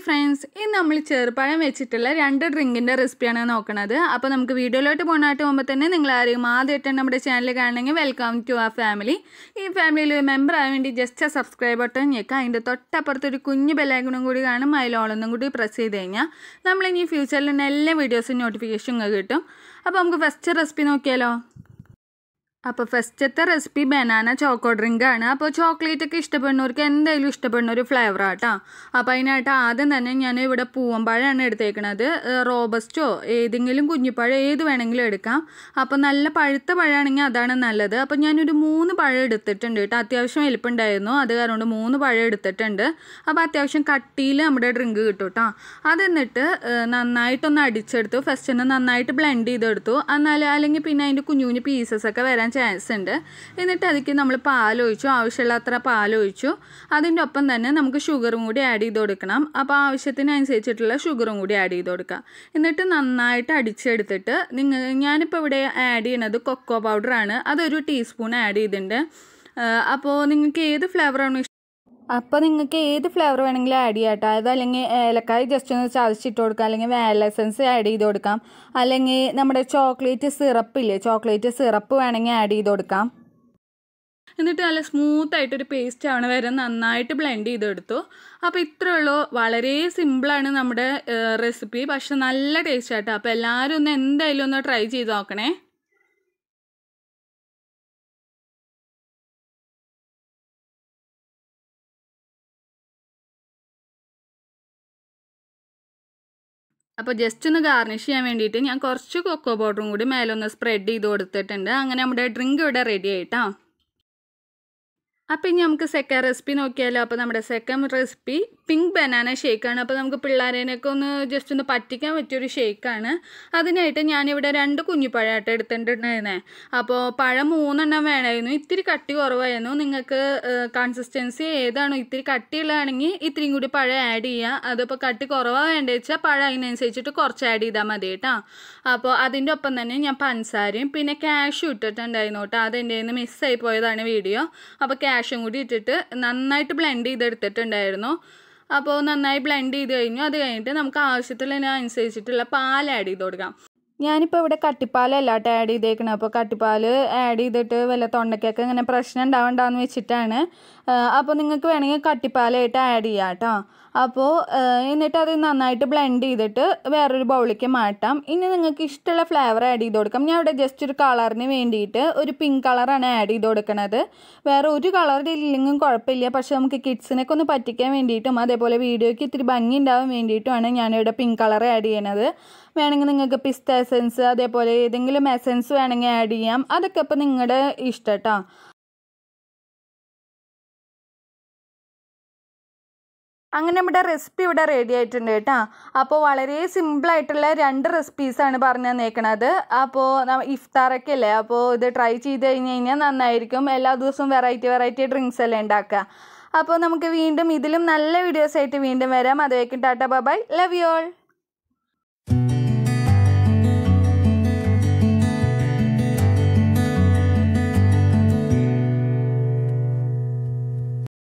friends ഇന്ന് നമ്മൾ ചെറുപഴം വെച്ചിട്ടുള്ള രണ്ട് ഡ്രിങ്കിൻ്റെ റെസിപ്പിയാണ് നോക്കുന്നത് അപ്പോൾ നമുക്ക് വീഡിയോയിലോട്ട് പോകാനായിട്ട് പോകുമ്പോൾ തന്നെ നിങ്ങൾ ആരെയും ആദ്യമായിട്ട് നമ്മുടെ ചാനൽ കാണണമെങ്കിൽ വെൽക്കം ടു ആ ഫാമിലി ഈ ഫാമിലിയിൽ മെമ്പർ ആവാൻ വേണ്ടി ജസ്റ്റ് ആ സബ്സ്ക്രൈബ് ബട്ടൺ ഞെക്കുക അതിൻ്റെ തൊട്ടപ്പുറത്ത് ഒരു കുഞ്ഞു ബെല്ലൈക്കണും കൂടി കാണും അതിലോളൊന്നും കൂടി പ്രസ് ചെയ്ത് കഴിഞ്ഞാൽ നമ്മളിനി ഫ്യൂച്ചറിൽ എല്ലാ വീഡിയോസും നോട്ടിഫിക്കേഷൻ കിട്ടും അപ്പോൾ നമുക്ക് ഫസ്റ്റ് റെസിപ്പി നോക്കിയാലോ അപ്പോൾ ഫസ്റ്റത്തെ റെസിപ്പി ബനാന ചോക്കോ ഡ്രിങ്ക് ആണ് അപ്പോൾ ചോക്ലേറ്റ് ഒക്കെ ഇഷ്ടപ്പെടുന്നവർക്ക് എന്തായാലും ഇഷ്ടപ്പെടുന്ന ഒരു ഫ്ലേവറാണ് കേട്ടോ അപ്പോൾ അതിനായിട്ട് ആദ്യം തന്നെ ഞാൻ ഇവിടെ പൂവമ്പഴമാണ് എടുത്തേക്കണത് റോബസ്റ്റോ ഏതെങ്കിലും കുഞ്ഞിപ്പഴം ഏത് വേണമെങ്കിലും എടുക്കാം അപ്പോൾ നല്ല പഴുത്ത പഴമാണെങ്കിൽ അതാണ് നല്ലത് അപ്പോൾ ഞാനൊരു മൂന്ന് പഴം എടുത്തിട്ടുണ്ട് കേട്ടോ അത്യാവശ്യം വലിപ്പമുണ്ടായിരുന്നു അത് കാരണം മൂന്ന് പഴം എടുത്തിട്ടുണ്ട് അപ്പോൾ അത്യാവശ്യം കട്ടിയിൽ നമ്മുടെ ഡ്രിങ്ക് കിട്ടും കേട്ടോ അത് എന്നിട്ട് നന്നായിട്ടൊന്ന് അടിച്ചെടുത്തു ഫസ്റ്റ് ഒന്ന് നന്നായിട്ട് ബ്ലെൻഡ് ചെയ്തെടുത്തു എന്നാൽ അല്ലെങ്കിൽ പിന്നെ അതിൻ്റെ കുഞ്ഞു കുഞ്ഞു പീസസ് ഒക്കെ വരാൻ ചാൻസ് ഉണ്ട് എന്നിട്ട് അതിലേക്ക് നമ്മൾ പാലൊഴിച്ചു ആവശ്യമുള്ളത്ര പാലൊഴിച്ചു അതിൻ്റെ ഒപ്പം തന്നെ നമുക്ക് ഷുഗറും കൂടി ആഡ് ചെയ്ത് കൊടുക്കണം അപ്പോൾ ആവശ്യത്തിനനുസരിച്ചിട്ടുള്ള ഷുഗറും കൂടി ആഡ് ചെയ്ത് കൊടുക്കുക എന്നിട്ട് നന്നായിട്ട് അടിച്ചെടുത്തിട്ട് നിങ്ങൾ ഞാനിപ്പോൾ ഇവിടെ ആഡ് ചെയ്യണത് കൊക്കോ പൗഡറാണ് അതൊരു ടീസ്പൂൺ ആഡ് ചെയ്തിട്ടുണ്ട് അപ്പോൾ നിങ്ങൾക്ക് ഏത് ഫ്ലേവറാണ് ഇഷ്ടം അപ്പോൾ നിങ്ങൾക്ക് ഏത് ഫ്ലേവർ വേണമെങ്കിലും ആഡ് ചെയ്യാം കേട്ടോ അത് അല്ലെങ്കിൽ ഏലക്കായ ജസ്റ്റ് ഒന്ന് ചതച്ചിട്ട് കൊടുക്കാം അല്ലെങ്കിൽ വാനില എസൻസ് ആഡ് ചെയ്ത് കൊടുക്കാം അല്ലെങ്കിൽ നമ്മുടെ ചോക്ലേറ്റ് സിറപ്പ് ഇല്ലേ ചോക്ലേറ്റ് സിറപ്പ് വേണമെങ്കിൽ ആഡ് ചെയ്ത് കൊടുക്കാം എന്നിട്ട് നല്ല സ്മൂത്ത് ആയിട്ടൊരു പേസ്റ്റ് ആവണ വരെ നന്നായിട്ട് ബ്ലെൻഡ് ചെയ്തെടുത്തു അപ്പോൾ ഇത്രേ ഉള്ളൂ വളരെ സിമ്പിളാണ് നമ്മുടെ റെസിപ്പി പക്ഷെ നല്ല ടേസ്റ്റ് ആട്ടോ അപ്പോൾ എല്ലാവരും ഒന്ന് എന്തായാലും ഒന്ന് ട്രൈ ചെയ്ത് നോക്കണേ അപ്പോൾ ജസ്റ്റ് ഒന്ന് ഗാർണിഷ് ചെയ്യാൻ വേണ്ടിയിട്ട് ഞാൻ കുറച്ച് കൊക്കോ പൗഡറും കൂടി മേലൊന്ന് സ്പ്രെഡ് ചെയ്ത് കൊടുത്തിട്ടുണ്ട് അങ്ങനെ നമ്മുടെ ഡ്രിങ്ക് ഇവിടെ റെഡി ആയിട്ടാ അപ്പോൾ ഇനി നമുക്ക് സെക്കൻഡ് റെസിപ്പി നോക്കിയാലോ അപ്പോൾ നമ്മുടെ സെക്കൻഡ് റെസിപ്പി പിങ്ക് ബനാന ഷേക്കാണ് അപ്പോൾ നമുക്ക് പിള്ളേരേനൊക്കെ ഒന്ന് ജസ്റ്റ് ഒന്ന് പറ്റിക്കാൻ പറ്റിയൊരു ഷേക്കാണ് അതിനായിട്ട് ഞാനിവിടെ രണ്ട് കുഞ്ഞിപ്പഴമായിട്ട് എടുത്തിട്ടുണ്ടായിരുന്നേ അപ്പോൾ പഴം മൂന്നെണ്ണം വേണമായിരുന്നു ഇത്തിരി കട്ടി കുറവായിരുന്നു നിങ്ങൾക്ക് കൺസിസ്റ്റൻസി ഏതാണോ ഇത്തിരി കട്ടിയുള്ളതാണെങ്കിൽ ഇത്തിരിയും കൂടി പഴം ആഡ് ചെയ്യുക അതിപ്പോൾ കട്ടി കുറവാണ് വേണ്ടത് വെച്ചാൽ പഴം അതിനനുസരിച്ചിട്ട് കുറച്ച് ആഡ് ചെയ്താൽ മതി കേട്ടോ അപ്പോൾ അതിൻ്റെ ഒപ്പം തന്നെ ഞാൻ പഞ്ചസാരയും പിന്നെ ക്യാഷും ഇട്ടിട്ടുണ്ടായിരുന്നു കേട്ടോ അതെൻ്റെ നിന്ന് മിസ്സായി പോയതാണ് വീഡിയോ അപ്പോൾ ക്യാഷും കൂടി ഇട്ടിട്ട് നന്നായിട്ട് ബ്ലെൻഡ് ചെയ്തെടുത്തിട്ടുണ്ടായിരുന്നു അപ്പോൾ നന്നായി ബ്ലെൻഡ് ചെയ്ത് കഴിഞ്ഞു അത് കഴിഞ്ഞിട്ട് നമുക്ക് ആവശ്യത്തിനനുസരിച്ചിട്ടുള്ള പാൽ ആഡ് ചെയ്ത് കൊടുക്കാം ഞാനിപ്പോൾ ഇവിടെ കട്ടിപ്പാലല്ല കേട്ടോ ആഡ് ചെയ്തേക്കണത് അപ്പോൾ കട്ടിപ്പാൽ ആഡ് ചെയ്തിട്ട് വല്ല തൊണ്ടയ്ക്കൊക്കെ ഇങ്ങനെ പ്രശ്നം ഉണ്ടാവണ്ടെന്ന് വെച്ചിട്ടാണ് അപ്പോൾ നിങ്ങൾക്ക് വേണമെങ്കിൽ കട്ടിപ്പാലായിട്ട് ആഡ് ചെയ്യാം കേട്ടോ അപ്പോൾ എന്നിട്ട് അത് നന്നായിട്ട് ബ്ലെൻഡ് ചെയ്തിട്ട് വേറൊരു ബൗളിലേക്ക് മാറ്റാം ഇനി നിങ്ങൾക്ക് ഇഷ്ടമുള്ള ഫ്ലേവർ ആഡ് ചെയ്ത് കൊടുക്കാം ഞാൻ ഇവിടെ ജസ്റ്റ് ഒരു കളറിന് വേണ്ടിയിട്ട് ഒരു പിങ്ക് കളറാണ് ആഡ് ചെയ്ത് കൊടുക്കുന്നത് വേറെ ഒരു കളർ ഇല്ലെങ്കിലും കുഴപ്പമില്ല പക്ഷെ നമുക്ക് കിഡ്സിനൊക്കെ ഒന്ന് പറ്റിക്കാൻ വേണ്ടിയിട്ടും അതേപോലെ വീഡിയോയ്ക്ക് ഇത്തിരി ഭംഗി ഉണ്ടാവാൻ വേണ്ടിയിട്ടുമാണ് ഞാനിവിടെ പിങ്ക് കളർ ആഡ് ചെയ്യണത് വേണമെങ്കിൽ നിങ്ങൾക്ക് പിസ്ത എസൻസ് അതേപോലെ ഏതെങ്കിലും എസൻസ് വേണമെങ്കിൽ ആഡ് ചെയ്യാം അതൊക്കെ ഇപ്പോൾ നിങ്ങളുടെ ഇഷ്ടം കേട്ടോ അങ്ങനെ നമ്മുടെ റെസിപ്പി ഇവിടെ റെഡി ആയിട്ടുണ്ട് കേട്ടോ അപ്പോൾ വളരെ സിമ്പിളായിട്ടുള്ള രണ്ട് റെസിപ്പീസാണ് പറഞ്ഞു തന്നേക്കണത് അപ്പോൾ ഇഫ്താറൊക്കെ അല്ലേ അപ്പോൾ ഇത് ട്രൈ ചെയ്ത് കഴിഞ്ഞ് കഴിഞ്ഞാൽ നന്നായിരിക്കും എല്ലാ ദിവസവും വെറൈറ്റി വെറൈറ്റി ഡ്രിങ്ക്സ് എല്ലാം ഉണ്ടാക്കുക അപ്പോൾ നമുക്ക് വീണ്ടും ഇതിലും നല്ല വീഡിയോസ് ആയിട്ട് വീണ്ടും വരാം അതുവയ്ക്കും tata bye love you all